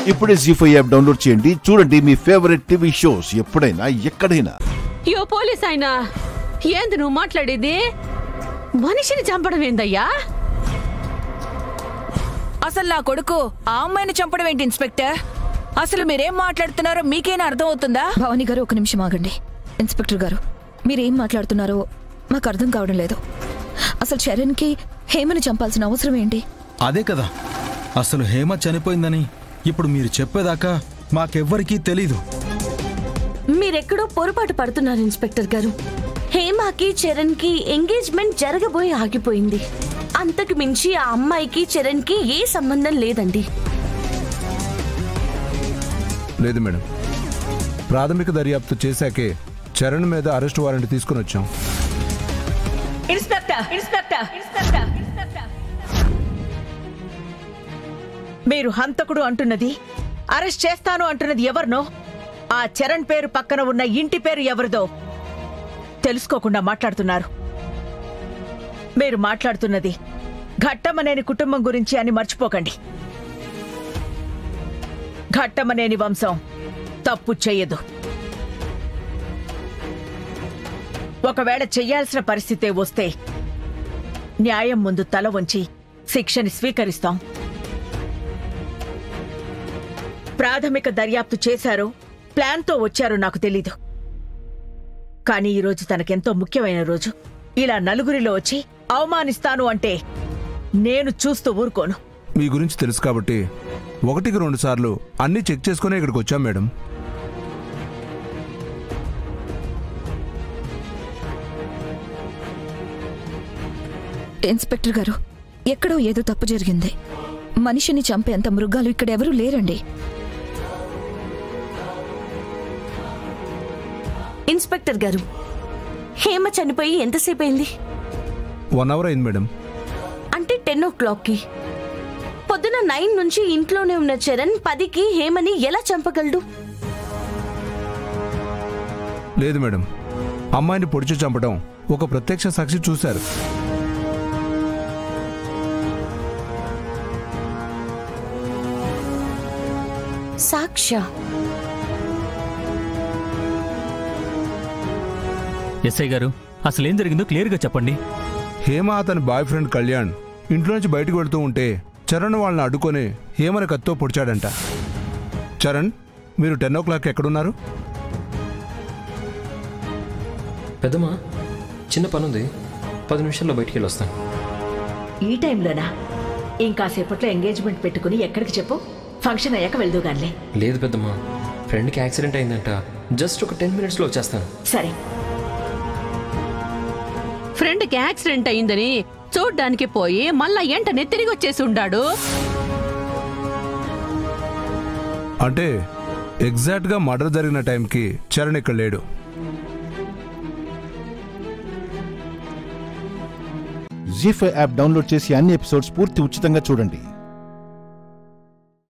ఇప్పుడే G five app download చేయండి చూడండి మీ ఫేవరెట్ టీవీ షోస్ ఎప్పుడైనా ఎక్కడైనా యో పోలీస్ ఆయన ఏంది నువ్వు మాట్లాడేది మనిషిని చంపడం ఏందయ్యా అసలు నా కొడుకు ఆ అమ్మాయిని చంపడం ఏంటి ఇన్స్పెక్టర్ అసలు మీరేం మాట్లాడుతున్నారో మీకేనా అర్థం అవుతుందా భవానీ గారు ఒక నిమిషం ఆగండి ఇన్స్పెక్టర్ గారు మీరేం మాట్లాడుతున్నారో మాకు అర్థం కావడం లేదు అసలు చరణ్కి హేమని చంపాల్సిన అవసరం ఏంటి అదే కదా అసలు హేమ చనిపోయిందని ఇప్పుడు మీరు చెప్పేదాకా మాకెవ్వరికీ తెలీదు మీరెక్కడో పొరపాటు పడుతున్నారు ఇన్స్పెక్టర్ గారు హేమాకి చరణ్ కి ఎంగేజ్మెంట్ జరగబోయి ఆగిపోయింది అంతకు మించి ఆ అమ్మాయికి చరణ్ కి ఏ సంబంధం లేదండి లేదు మేడం ప్రాథమిక దర్యాప్తు చేశాకే చరణ్ మీద అరెస్ట్ వారెంట్ తీసుకుని వచ్చాం ఇన్స్పెక్టర్ ఇన్స్పెక్టర్ ఇన్స్పెక్టర్ మీరు హంతకుడు అంటున్నది అరెస్ట్ చేస్తాను అంటున్నది ఎవరినో ఆ చరణ్ పేరు పక్కన ఉన్న ఇంటి పేరు ఎవరిదో తెలుసుకోకుండా మాట్లాడుతున్నారు మీరు మాట్లాడుతున్నది ఘట్టమనేని కుటుంబం గురించి అని మర్చిపోకండి ఘట్టమనేని వంశం తప్పు చెయ్యదు ఒకవేళ చెయ్యాల్సిన పరిస్థితే వస్తే న్యాయం ముందు తల వంచి శిక్షని స్వీకరిస్తాం ప్రాథమిక దర్యాప్తు చేశారో ప్లాన్తో వచ్చారో నాకు తెలీదు కానీ ఈరోజు తనకెంతో ముఖ్యమైన రోజు ఇలా నలుగురిలో వచ్చి అవమానిస్తాను అంటే నేను చూస్తూ ఊరుకోను మీ గురించి తెలుసు కాబట్టి ఒకటికి రెండు సార్లు అన్నీ చెక్ చేసుకుని ఇక్కడికి వచ్చాం మేడం ఇన్స్పెక్టర్ గారు ఎక్కడో ఏదో తప్పు జరిగింది మనిషిని చంపేంత మృగాలు ఇక్కడ ఎవరూ లేరండి ఇన్స్పెక్టర్ గారు హేమ చనిపోయి ఎంతసేపు అయింది వన్ అవర్ అయింది మేడం అంటే టెన్ ఓ క్లాక్కి పొద్దున నైన్ నుంచి ఇంట్లోనే ఉన్న చరణ్ పదికి హేమని ఎలా చంపగలడు లేదు మేడం అమ్మాయిని పొడిచి చంపడం ఒక ప్రత్యక్ష సాక్షి చూశారు సాక్ష ఎస్ఐ గారు అసలు ఏం జరిగిందో క్లియర్గా చెప్పండి హేమ అతని బాయ్ ఫ్రెండ్ కళ్యాణ్ ఇంట్లో నుంచి బయటకు వెళ్తూ ఉంటే చరణ్ వాళ్ళని అడ్డుకొని హేమని కత్తో పొడిచాడంట చరణ్ మీరు టెన్ ఓ క్లాక్ ఎక్కడున్నారు పెద్దమ్మా చిన్న పని ఉంది పది నిమిషాల్లో బయటికి వెళ్ళి వస్తాను ఈ టైంలోనా ఇంకాసేపట్లో ఎంగేజ్మెంట్ పెట్టుకుని ఎక్కడికి చెప్పు ఫంక్షన్ అయ్యాక వెళ్దుగానిలే లేదు పెద్దమ్మా ఫ్రెండ్కి యాక్సిడెంట్ అయిందంట జస్ట్ ఒక టెన్ మినిట్స్లో వచ్చేస్తాను సరే ఫ్రెండ్కి యాక్సిడెంట్ అయిందని చూడ్డానికి పోయి మళ్ళా ఎంటనే తిరిగి వచ్చేసి ఉండాడు అంటే ఎగ్జాక్ట్గా మర్డర్ జరిగిన టైంకి చరణ్ ఇక్కడ లేడు జీ ఫైవ్ యాప్ డౌన్లోడ్ చేసి అన్ని ఎపిసోడ్స్ పూర్తి ఉచితంగా చూడండి